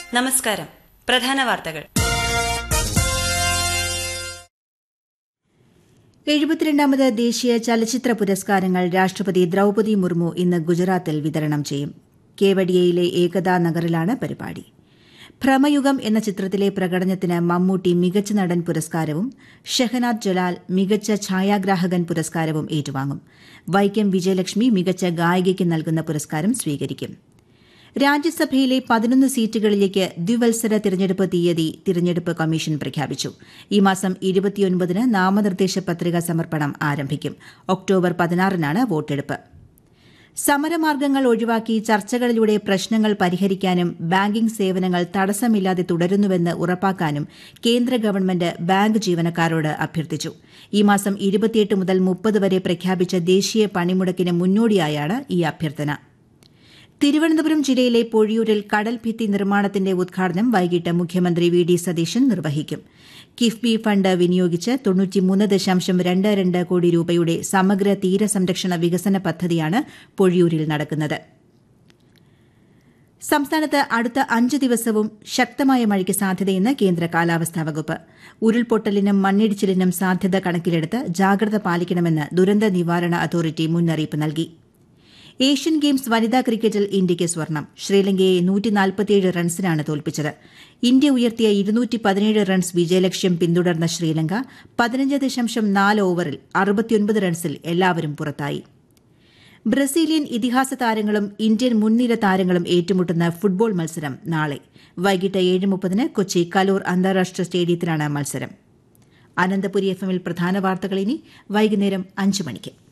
നമസ്കാരം പ്രധാന വാർത്തകൾ എഴുപത്തിരണ്ടാമത് ദേശീയ ചലച്ചിത്ര പുരസ്കാരങ്ങൾ രാഷ്ട്രപതി ദ്രൌപതി മുർമു ഇന്ന് ഗുജറാത്തിൽ വിതരണം ചെയ്യും കേവഡിയയിലെ ഏകതാ നഗറിലാണ് പരിപാടി ഭ്രമയുഗം എന്ന ചിത്രത്തിലെ പ്രകടനത്തിന് മമ്മൂട്ടി മികച്ച നടൻ പുരസ്കാരവും ഷെഹനാദ് ജലാൽ മികച്ച ഛായാഗ്രാഹകൻ പുരസ്കാരവും ഏറ്റുവാങ്ങും വൈക്കം വിജയലക്ഷ്മി മികച്ച ഗായികയ്ക്ക് നൽകുന്ന പുരസ്കാരം സ്വീകരിക്കും രാജ്യസഭയിലെ പതിനൊന്ന് സീറ്റുകളിലേക്ക് ദ്വിവത്സര തിരഞ്ഞെടുപ്പ് തീയതി തിരഞ്ഞെടുപ്പ് കമ്മീഷൻ പ്രഖ്യാപിച്ചു ഈ മാസം ഇരുപത്തിയൊൻപതിന് നാമനിർദ്ദേശ പത്രിക സമർപ്പണം ആരംഭിക്കും ഒക്ടോബർ പതിനാറിനാണ് വോട്ടെടുപ്പ് സമരമാർഗങ്ങൾ ഒഴിവാക്കി ചർച്ചകളിലൂടെ പ്രശ്നങ്ങൾ പരിഹരിക്കാനും ബാങ്കിംഗ് സേവനങ്ങൾ തടസ്സമില്ലാതെ തുടരുന്നുവെന്ന് ഉറപ്പാക്കാനും കേന്ദ്ര ഗവൺമെന്റ് ബാങ്ക് ജീവനക്കാരോട് അഭ്യർത്ഥിച്ചു ഈ മാസം ഇരുപത്തിയെട്ട് മുതൽ മുപ്പത് വരെ പ്രഖ്യാപിച്ച ദേശീയ പണിമുടക്കിന് മുന്നോടിയായാണ് ഈ അഭ്യർത്ഥന തിരുവനന്തപുരം ജില്ലയിലെ പൊഴിയൂരിൽ കടൽ ഭിത്തി നിർമ്മാണത്തിന്റെ ഉദ്ഘാടനം വൈകിട്ട് മുഖ്യമന്ത്രി വി ഡി സതീശൻ നിർവഹിക്കും കിഫ്ബി ഫണ്ട് വിനിയോഗിച്ച് തൊണ്ണൂറ്റിമൂന്ന് ദശാംശം രണ്ട് രണ്ട് കോടി രൂപയുടെ സമഗ്ര തീരസംരക്ഷണ വികസന പദ്ധതിയാണ് പൊഴിയൂരിൽ നടക്കുന്നത് സംസ്ഥാനത്ത് അടുത്ത അഞ്ച് ദിവസവും ശക്തമായ മഴയ്ക്ക് സാധ്യതയെന്ന് കേന്ദ്ര കാലാവസ്ഥാ വകുപ്പ് ഉരുൾപൊട്ടലിനും മണ്ണിടിച്ചിലിനും സാധ്യത കണക്കിലെടുത്ത് ജാഗ്രത പാലിക്കണമെന്ന് ദുരന്ത നിവാരണ അതോറിറ്റി മുന്നറിയിപ്പ് നൽകി ഏഷ്യൻ ഗെയിംസ് വനിതാ ക്രിക്കറ്റിൽ ഇന്ത്യയ്ക്ക് സ്വർണം ശ്രീലങ്കയെ റൺസിനാണ് തോൽപ്പിച്ചത് ഇന്ത്യ ഉയർത്തിയ ഇരുന്നൂറ്റി പതിനേഴ് റൺസ് വിജയലക്ഷ്യം പിന്തുടർന്ന ശ്രീലങ്ക പതിനഞ്ച് ദശാംശം നാല് ഓവറിൽ അറുപത്തിയൊൻപത് റൺസിൽ എല്ലാവരും പുറത്തായി ബ്രസീലിയൻ ഇതിഹാസ താരങ്ങളും ഇന്ത്യൻ മുൻനിര താരങ്ങളും ഏറ്റുമുട്ടുന്ന ഫുട്ബോൾ മത്സരം നാളെ വൈകിട്ട് ഏഴ് മുപ്പതിന് കൊച്ചി കലൂർ അന്താരാഷ്ട്ര സ്റ്റേഡിയത്തിലാണ് മത്സരം അനന്തപുരി എഫ് എമ്മിൽ പ്രധാന വാർത്തകൾ ഇനി വൈകുന്നേരം അഞ്ച് മണിക്ക്